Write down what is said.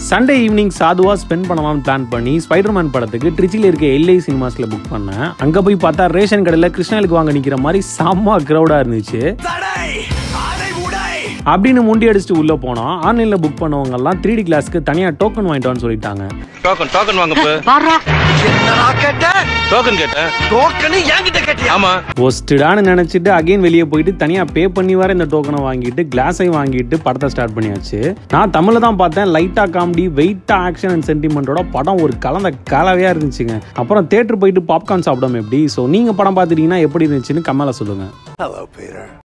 Sunday evening சாதுவா spend பண்ணலாம்னு plan பண்ணி ஸ்பைடர்மேன் படத்துக்கு ட்ரிச்சியில் இருக்க எல்ஐ சினிமாஸ்ல புக் பண்ணேன் அங்க போய் பார்த்தா ரேஷன் கடையில் கிருஷ்ணாலுக்கு வாங்க நிக்கிற மாதிரி செம்ம கிரௌடா இருந்துச்சு அப்படின்னு முண்டி அடிச்சுட்டு உள்ள போனோம் ஆன்லைன்ல புக் பண்ணவங்க எல்லாம் த்ரீ டி கிளாஸ்க்கு தனியா டோக்கன் வாங்கிட்டோம்னு சொல்லிட்டாங்க டோக்கன் டோக்கன் வாங்க போ என்னடா கேட்ட டோக்கன் கேட்டேன் டோக்கனு என்கிட்ட கேட்டியா ஆமா ஒஸ்டடான்னு நினைச்சிட்டு அகைன் வெளியே போயிட்டு தனியா பே பண்ணி வர இந்த டோக்கனை வாங்கிட்டு கிளாஸையும் வாங்கிட்டு படத்தை ஸ்டார்ட் பண்ணியாச்சு நான் தமிழ்ல தான் பார்த்தேன் லைட்டா காமெடி வெயிட்டா ஆக்ஷன் அண்ட் சென்டிமெண்டோட படம் ஒரு கலந்த கலவையா இருந்துச்சுங்க அப்புறம் தேட்டர் போயிட்டு பாப்கார்ன் சாப்பிடாம எப்படி ஸோ நீங்க படம் பார்த்துட்டீங்கன்னா எப்படி இருந்துச்சுன்னு கம்மல சொல்லுங்க